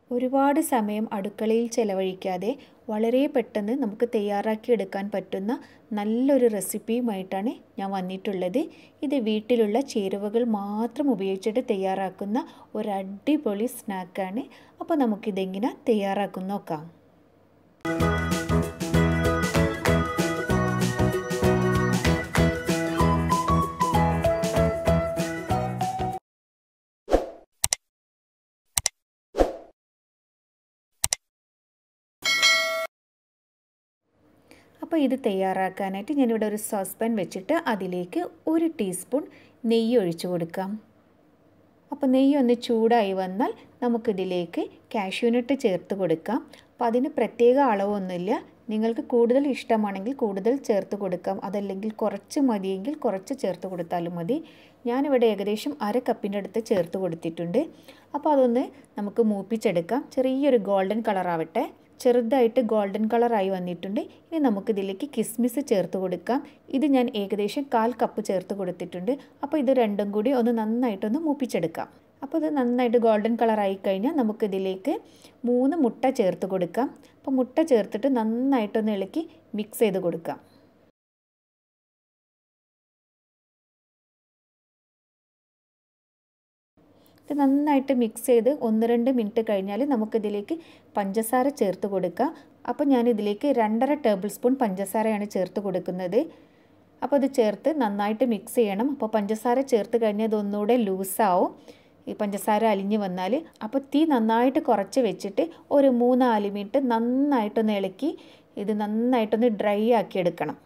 ഒരുപാട് സമയം അടുക്കളയിൽ ചെലവഴിക്കാതെ വളരെ പെട്ടെന്ന് നമുക്ക് തയ്യാറാക്കി എടുക്കാൻ പറ്റുന്ന നല്ലൊരു റെസിപ്പിയുമായിട്ടാണ് ഞാൻ വന്നിട്ടുള്ളത് ഇത് വീട്ടിലുള്ള ചേരുവകൾ മാത്രം ഉപയോഗിച്ചിട്ട് തയ്യാറാക്കുന്ന ഒരു അടിപൊളി സ്നാക്കാണ് അപ്പോൾ നമുക്കിതെങ്ങനെ തയ്യാറാക്കുന്ന നോക്കാം അപ്പോൾ ഇത് തയ്യാറാക്കാനായിട്ട് ഞാനിവിടെ ഒരു സോസ് പാൻ വെച്ചിട്ട് അതിലേക്ക് ഒരു ടീസ്പൂൺ നെയ്യ് ഒഴിച്ചു കൊടുക്കാം അപ്പോൾ നെയ്യ് ഒന്ന് ചൂടായി വന്നാൽ നമുക്കിതിലേക്ക് കാഷ്യൂനട്ട് ചേർത്ത് കൊടുക്കാം അപ്പോൾ അതിന് പ്രത്യേക അളവൊന്നുമില്ല നിങ്ങൾക്ക് കൂടുതൽ ഇഷ്ടമാണെങ്കിൽ കൂടുതൽ ചേർത്ത് കൊടുക്കാം അതല്ലെങ്കിൽ കുറച്ച് മതിയെങ്കിൽ കുറച്ച് ചേർത്ത് കൊടുത്താലും മതി ഞാനിവിടെ ഏകദേശം അര കപ്പിൻ്റെ അടുത്ത് ചേർത്ത് കൊടുത്തിട്ടുണ്ട് അപ്പോൾ അതൊന്ന് നമുക്ക് മൂപ്പിച്ചെടുക്കാം ചെറിയൊരു ഗോൾഡൻ കളറാവട്ടെ ചെറുതായിട്ട് ഗോൾഡൻ കളറായി വന്നിട്ടുണ്ട് ഇനി നമുക്കിതിലേക്ക് കിസ്മിസ് ചേർത്ത് കൊടുക്കാം ഇത് ഞാൻ ഏകദേശം കാൽ കപ്പ് ചേർത്ത് കൊടുത്തിട്ടുണ്ട് അപ്പോൾ ഇത് രണ്ടും കൂടി ഒന്ന് നന്നായിട്ടൊന്ന് മൂപ്പിച്ചെടുക്കാം അപ്പോൾ ഇത് നന്നായിട്ട് ഗോൾഡൻ കളറായി കഴിഞ്ഞാൽ നമുക്കിതിലേക്ക് മൂന്ന് മുട്ട ചേർത്ത് കൊടുക്കാം അപ്പോൾ മുട്ട ചേർത്തിട്ട് നന്നായിട്ടൊന്ന് ഇളക്കി മിക്സ് ചെയ്ത് കൊടുക്കാം ഇത് നന്നായിട്ട് മിക്സ് ചെയ്ത് ഒന്ന് രണ്ട് മിനിറ്റ് കഴിഞ്ഞാൽ നമുക്കിതിലേക്ക് പഞ്ചസാര ചേർത്ത് കൊടുക്കാം അപ്പോൾ ഞാനിതിലേക്ക് രണ്ടര ടേബിൾ സ്പൂൺ പഞ്ചസാരയാണ് ചേർത്ത് കൊടുക്കുന്നത് അപ്പോൾ അത് ചേർത്ത് നന്നായിട്ട് മിക്സ് ചെയ്യണം അപ്പോൾ പഞ്ചസാര ചേർത്ത് കഴിഞ്ഞാൽ ഇതൊന്നുകൂടെ ലൂസാവും ഈ പഞ്ചസാര അലിഞ്ഞ് വന്നാൽ അപ്പോൾ തീ നന്നായിട്ട് കുറച്ച് വെച്ചിട്ട് ഒരു മൂന്നാല് മിനിറ്റ് നന്നായിട്ടൊന്ന് ഇളക്കി ഇത് നന്നായിട്ടൊന്ന് ഡ്രൈ ആക്കി എടുക്കണം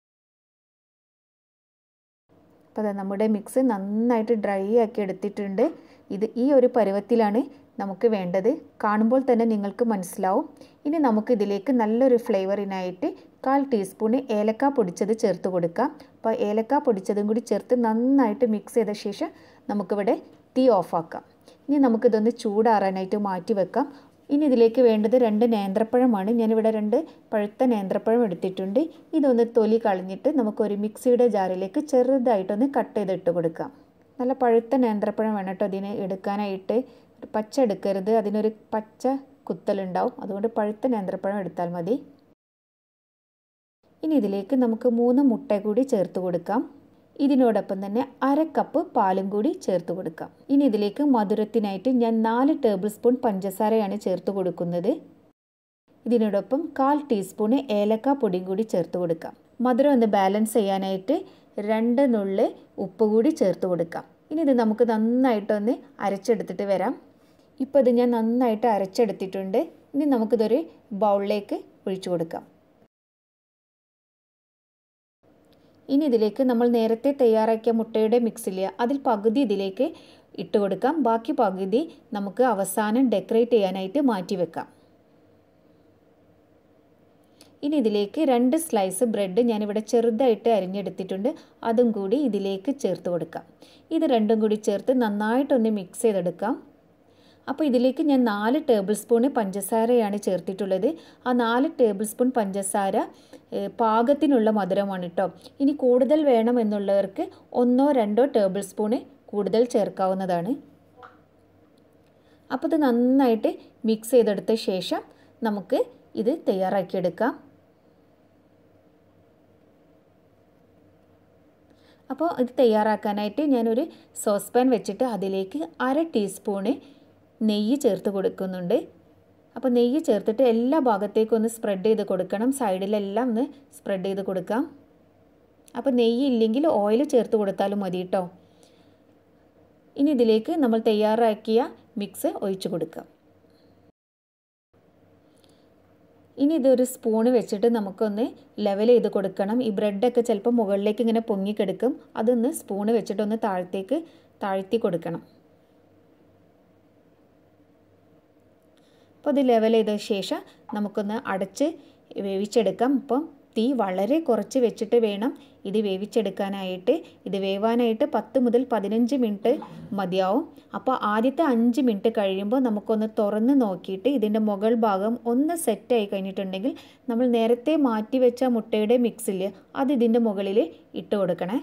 അപ്പോൾ നമ്മുടെ മിക്സ് നന്നായിട്ട് ഡ്രൈ ആക്കി എടുത്തിട്ടുണ്ട് ഇത് ഈ ഒരു പരുവത്തിലാണ് നമുക്ക് വേണ്ടത് കാണുമ്പോൾ തന്നെ നിങ്ങൾക്ക് മനസ്സിലാവും ഇനി നമുക്ക് ഇതിലേക്ക് നല്ലൊരു ഫ്ലേവറിനായിട്ട് കാൽ ടീസ്പൂണ് ഏലക്ക പൊടിച്ചത് ചേർത്ത് കൊടുക്കാം അപ്പോൾ ഏലക്ക പൊടിച്ചതും കൂടി ചേർത്ത് നന്നായിട്ട് മിക്സ് ചെയ്ത ശേഷം നമുക്കിവിടെ തീ ഓഫാക്കാം ഇനി നമുക്കിതൊന്ന് ചൂടാറാനായിട്ട് മാറ്റി വെക്കാം ഇനി ഇതിലേക്ക് വേണ്ടത് രണ്ട് നേന്ത്രപ്പഴമാണ് ഞാനിവിടെ രണ്ട് പഴുത്ത നേന്ത്രപ്പഴം എടുത്തിട്ടുണ്ട് ഇതൊന്ന് തൊലി കളഞ്ഞിട്ട് നമുക്കൊരു മിക്സിയുടെ ജാറിലേക്ക് ചെറുതായിട്ടൊന്ന് കട്ട് ചെയ്തിട്ട് കൊടുക്കാം നല്ല പഴുത്ത നേന്ത്രപ്പഴം വേണം കേട്ടോ അതിന് എടുക്കാനായിട്ട് പച്ച എടുക്കരുത് അതിനൊരു പച്ച കുത്തലുണ്ടാവും അതുകൊണ്ട് പഴുത്ത നേന്ത്രപ്പഴം എടുത്താൽ മതി ഇനി ഇതിലേക്ക് നമുക്ക് മൂന്ന് മുട്ട കൂടി ചേർത്ത് കൊടുക്കാം ഇതിനോടൊപ്പം തന്നെ അര കപ്പ് പാലും കൂടി ചേർത്ത് കൊടുക്കാം ഇനി ഇതിലേക്ക് മധുരത്തിനായിട്ട് ഞാൻ നാല് ടേബിൾ സ്പൂൺ പഞ്ചസാരയാണ് ചേർത്ത് കൊടുക്കുന്നത് ഇതിനോടൊപ്പം കാൽ ടീസ്പൂണ് ഏലക്ക പൊടിയും കൂടി ചേർത്ത് കൊടുക്കാം മധുരം ഒന്ന് ബാലൻസ് ചെയ്യാനായിട്ട് രണ്ട് നുള്ള് ഉപ്പ് കൂടി ചേർത്ത് കൊടുക്കാം ഇനി ഇത് നമുക്ക് നന്നായിട്ടൊന്ന് അരച്ചെടുത്തിട്ട് വരാം ഇപ്പോൾ ഇത് ഞാൻ നന്നായിട്ട് അരച്ചെടുത്തിട്ടുണ്ട് ഇനി നമുക്കിതൊരു ബൗളിലേക്ക് ഒഴിച്ചു കൊടുക്കാം ഇനി ഇതിലേക്ക് നമ്മൾ നേരത്തെ തയ്യാറാക്കിയ മുട്ടയുടെ മിക്സില്ല അതിൽ പകുതി ഇതിലേക്ക് ഇട്ട് കൊടുക്കാം ബാക്കി പകുതി നമുക്ക് അവസാനം ഡെക്കറേറ്റ് ചെയ്യാനായിട്ട് മാറ്റി വെക്കാം ഇനി ഇതിലേക്ക് രണ്ട് സ്ലൈസ് ബ്രെഡ് ഞാനിവിടെ ചെറുതായിട്ട് അരിഞ്ഞെടുത്തിട്ടുണ്ട് അതും കൂടി ഇതിലേക്ക് ചേർത്ത് കൊടുക്കാം ഇത് രണ്ടും കൂടി ചേർത്ത് നന്നായിട്ടൊന്ന് മിക്സ് ചെയ്തെടുക്കാം അപ്പോൾ ഇതിലേക്ക് ഞാൻ നാല് ടേബിൾ സ്പൂണ് പഞ്ചസാരയാണ് ചേർത്തിട്ടുള്ളത് ആ നാല് ടേബിൾ സ്പൂൺ പഞ്ചസാര പാകത്തിനുള്ള മധുരമാണ് കേട്ടോ ഇനി കൂടുതൽ വേണം എന്നുള്ളവർക്ക് ഒന്നോ രണ്ടോ ടേബിൾ സ്പൂണ് കൂടുതൽ ചേർക്കാവുന്നതാണ് അപ്പോൾ ഇത് നന്നായിട്ട് മിക്സ് ചെയ്തെടുത്ത ശേഷം നമുക്ക് ഇത് തയ്യാറാക്കിയെടുക്കാം അപ്പോൾ ഇത് തയ്യാറാക്കാനായിട്ട് ഞാനൊരു സോസ് പാൻ വെച്ചിട്ട് അതിലേക്ക് അര ടീസ്പൂണ് നെയ്യ് ചേർത്ത് കൊടുക്കുന്നുണ്ട് അപ്പോൾ നെയ്യ് ചേർത്തിട്ട് എല്ലാ ഭാഗത്തേക്കും ഒന്ന് സ്പ്രെഡ് ചെയ്ത് കൊടുക്കണം സൈഡിലെല്ലാം ഒന്ന് സ്പ്രെഡ് ചെയ്ത് കൊടുക്കാം അപ്പോൾ നെയ്യ് ഇല്ലെങ്കിൽ ഓയിൽ ചേർത്ത് കൊടുത്താലും മതി കേട്ടോ ഇനി ഇതിലേക്ക് നമ്മൾ തയ്യാറാക്കിയ മിക്സ് ഒഴിച്ചു കൊടുക്കാം ഇനി ഇതൊരു സ്പൂണ് വെച്ചിട്ട് നമുക്കൊന്ന് ലെവൽ ചെയ്ത് കൊടുക്കണം ഈ ബ്രെഡൊക്കെ ചിലപ്പോൾ മുകളിലേക്ക് ഇങ്ങനെ പൊങ്ങിക്കെടുക്കും അതൊന്ന് സ്പൂണ് വെച്ചിട്ടൊന്ന് താഴത്തേക്ക് താഴ്ത്തി കൊടുക്കണം അപ്പോൾ ഇത് ലെവൽ ചെയ്ത ശേഷം നമുക്കൊന്ന് അടച്ച് വേവിച്ചെടുക്കാം അപ്പം തീ വളരെ കുറച്ച് വെച്ചിട്ട് വേണം ഇത് വേവിച്ചെടുക്കാനായിട്ട് ഇത് വേവാനായിട്ട് പത്ത് മുതൽ പതിനഞ്ച് മിനിറ്റ് മതിയാവും അപ്പോൾ ആദ്യത്തെ അഞ്ച് മിനിറ്റ് കഴിയുമ്പോൾ നമുക്കൊന്ന് തുറന്ന് നോക്കിയിട്ട് ഇതിൻ്റെ മുകൾ ഭാഗം ഒന്ന് സെറ്റായി കഴിഞ്ഞിട്ടുണ്ടെങ്കിൽ നമ്മൾ നേരത്തെ മാറ്റി വെച്ച മുട്ടയുടെ മിക്സിൽ അത് ഇതിൻ്റെ മുകളിൽ ഇട്ട് കൊടുക്കണേ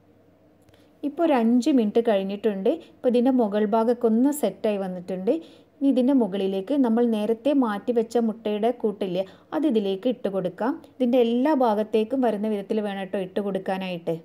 ഇപ്പോൾ ഒരു അഞ്ച് മിനിറ്റ് കഴിഞ്ഞിട്ടുണ്ട് ഇപ്പോൾ ഇതിൻ്റെ മുകൾ ഭാഗമൊക്കെ ഒന്ന് സെറ്റായി വന്നിട്ടുണ്ട് ഇനി ഇതിൻ്റെ മുകളിലേക്ക് നമ്മൾ നേരത്തെ മാറ്റി വെച്ച മുട്ടയുടെ കൂട്ടില്ലേ അത് ഇതിലേക്ക് ഇട്ട് കൊടുക്കാം ഇതിൻ്റെ എല്ലാ ഭാഗത്തേക്കും വരുന്ന വിധത്തിൽ വേണം കേട്ടോ ഇട്ട് കൊടുക്കാനായിട്ട്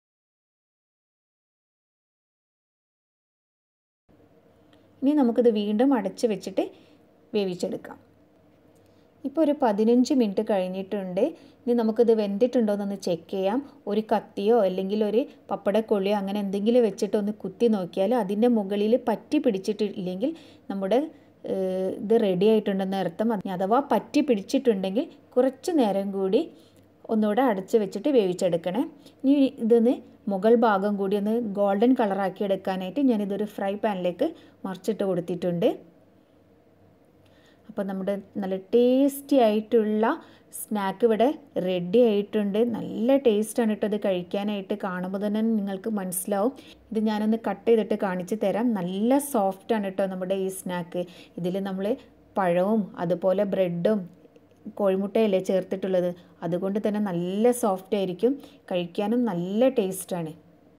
ഇനി നമുക്കിത് വീണ്ടും അടച്ച് വെച്ചിട്ട് വേവിച്ചെടുക്കാം ഇപ്പോൾ ഒരു പതിനഞ്ച് മിനിറ്റ് കഴിഞ്ഞിട്ടുണ്ട് ഇനി നമുക്കിത് വെന്തിട്ടുണ്ടോ എന്നൊന്ന് ചെക്ക് ചെയ്യാം ഒരു കത്തിയോ അല്ലെങ്കിൽ ഒരു പപ്പടക്കൊള്ളിയോ അങ്ങനെ എന്തെങ്കിലും വെച്ചിട്ട് ഒന്ന് കുത്തി നോക്കിയാൽ അതിൻ്റെ മുകളിൽ പറ്റി പിടിച്ചിട്ടില്ലെങ്കിൽ നമ്മുടെ ഇത് റെഡി ആയിട്ടുണ്ടെന്ന് അർത്ഥം അഥവാ പറ്റി പിടിച്ചിട്ടുണ്ടെങ്കിൽ കുറച്ച് നേരം കൂടി ഒന്നുകൂടെ അടച്ച് വെച്ചിട്ട് വേവിച്ചെടുക്കണേ ഇനി ഇതൊന്ന് മുകൾ ഭാഗം കൂടി ഒന്ന് ഗോൾഡൻ കളറാക്കി എടുക്കാനായിട്ട് ഞാനിതൊരു ഫ്രൈ പാനിലേക്ക് മറിച്ചിട്ട് കൊടുത്തിട്ടുണ്ട് അപ്പോൾ നമ്മുടെ നല്ല ടേസ്റ്റി ആയിട്ടുള്ള സ്നാക്ക് ഇവിടെ റെഡി ആയിട്ടുണ്ട് നല്ല ടേസ്റ്റാണ് കേട്ടോ ഇത് കഴിക്കാനായിട്ട് കാണുമ്പോൾ തന്നെ നിങ്ങൾക്ക് മനസ്സിലാവും ഇത് ഞാനൊന്ന് കട്ട് ചെയ്തിട്ട് കാണിച്ചു തരാം നല്ല സോഫ്റ്റാണ് കേട്ടോ നമ്മുടെ ഈ സ്നാക്ക് ഇതിൽ നമ്മൾ പഴവും അതുപോലെ ബ്രെഡും കോഴിമുട്ടയല്ലേ ചേർത്തിട്ടുള്ളത് അതുകൊണ്ട് തന്നെ നല്ല സോഫ്റ്റ് ആയിരിക്കും കഴിക്കാനും നല്ല ടേസ്റ്റാണ്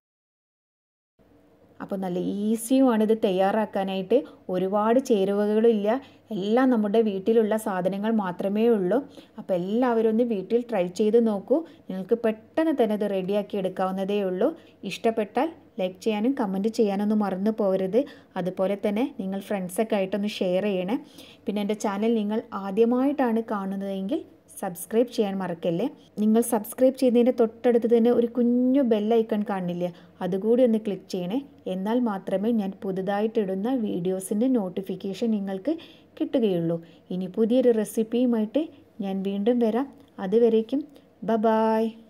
അപ്പോൾ നല്ല ഈസിയുമാണ് ഇത് തയ്യാറാക്കാനായിട്ട് ഒരുപാട് ചേരുവകളില്ല എല്ലാം നമ്മുടെ വീട്ടിലുള്ള സാധനങ്ങൾ മാത്രമേ ഉള്ളൂ അപ്പോൾ എല്ലാവരും ഒന്ന് വീട്ടിൽ ട്രൈ ചെയ്ത് നോക്കൂ നിങ്ങൾക്ക് പെട്ടെന്ന് തന്നെ ഇത് റെഡിയാക്കി എടുക്കാവുന്നതേ ഉള്ളൂ ഇഷ്ടപ്പെട്ടാൽ ലൈക്ക് ചെയ്യാനും കമൻറ്റ് ചെയ്യാനൊന്നും മറന്നു പോകരുത് അതുപോലെ തന്നെ നിങ്ങൾ ഫ്രണ്ട്സൊക്കെ ആയിട്ടൊന്ന് ഷെയർ ചെയ്യണേ പിന്നെ എൻ്റെ ചാനൽ നിങ്ങൾ ആദ്യമായിട്ടാണ് കാണുന്നതെങ്കിൽ സബ്സ്ക്രൈബ് ചെയ്യാൻ മറക്കല്ലേ നിങ്ങൾ സബ്സ്ക്രൈബ് ചെയ്തതിൻ്റെ തൊട്ടടുത്ത് തന്നെ ഒരു കുഞ്ഞു ബെല്ലൈക്കൺ കാണില്ലേ അതുകൂടി ഒന്ന് ക്ലിക്ക് ചെയ്യണേ എന്നാൽ മാത്രമേ ഞാൻ പുതുതായിട്ടിടുന്ന വീഡിയോസിൻ്റെ നോട്ടിഫിക്കേഷൻ നിങ്ങൾക്ക് കിട്ടുകയുള്ളൂ ഇനി പുതിയൊരു റെസിപ്പിയുമായിട്ട് ഞാൻ വീണ്ടും വരാം അതുവരേക്കും ബ ബായ്